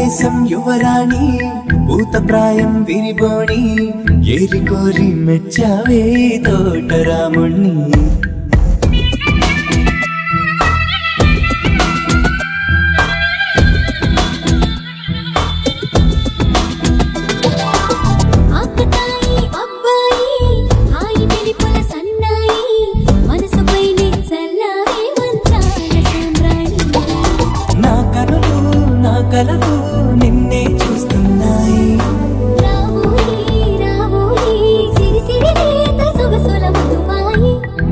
దేశం యువరాణి భూతప్రాయం విరిబోణి ఏరి కోరి మెచ్చావే తోటరాముణ్ణి ఆకతాయి అబ్బాయి హాయి వెలిపుల సన్నాయి మనసుపైనే చల్లారే వంచాల సామ్రాణి నా కనులు నా కలలు నిన్నే చూస్తున్నాయి రావోయి రావోయి సిరి సిరి లేత సొగసుల మధుమాయి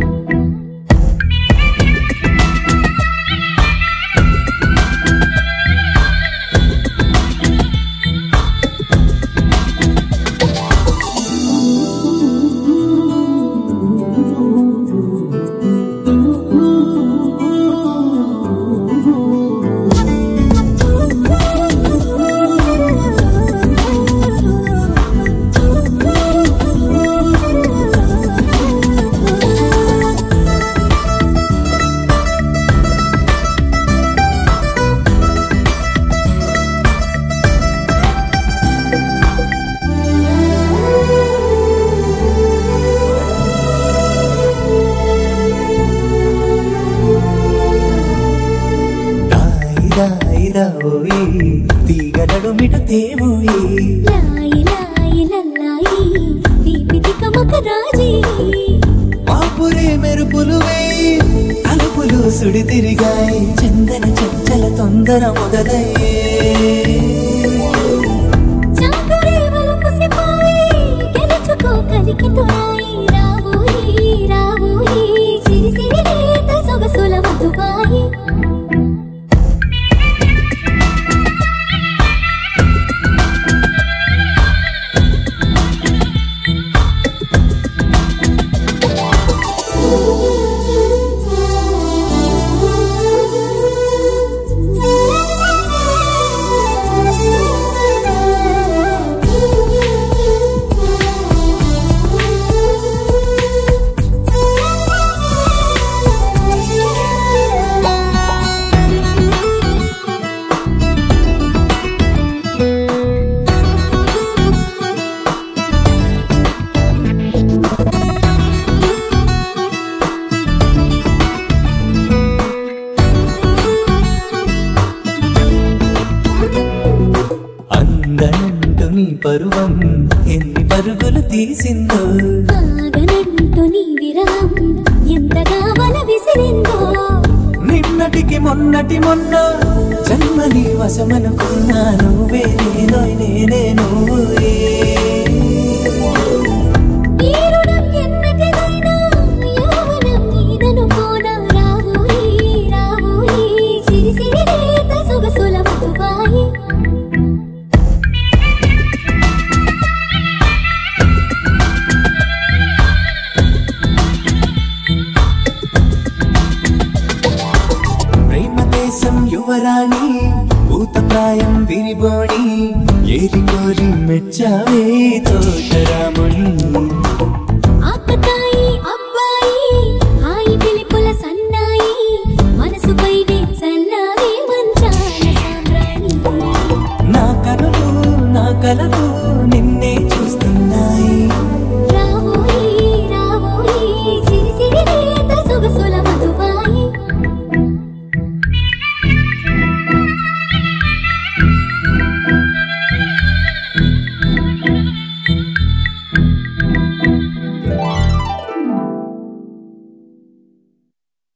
దాయి దాయి దాయి తీగలడు మిట తేవోయి లాయి లాయి లల్లాయి దీపితి కమక రాజీ పాపురే మెరుపులు వేయి అలుపులు సుడి తిరిగాయి చందన చంచల తొందర మొదలయ్యే చాకురే వలుపు సిపాయి గెలుచుకో కలికి తోయి రావోయి రావోయి సిరి సిరి లేత సొగసుల మధుబాయి అందనంటు నీ పరువం ఎన్ని పరుగులు తీసిందో ఆగనంటూ నీ విరహం ఎంతగా వల విసిరిందో నిన్నటికి మొన్నటి మొన్న జన్మని వశమనుకున్నా నువ్వే నేనో నేనే నువ్వే ఈ రుణం ఎన్నటిదైనా యౌవనం నీదనుకోనా రావోయి రావోయి సిరి సిరి లేత సొగసుల మధుబాయి ప్రేమ దేశం యువరాణి భూతప్రాయం విరిబోణి ఏరి కోరి మెచ్చావే తోటరాముణ్ణి ఆకతాయి అబ్బాయి హాయి పిలిపుల సన్నాయి మనసుపైనే చల్లారే వంచాల సామ్రాణి నా కనులు నా కలలు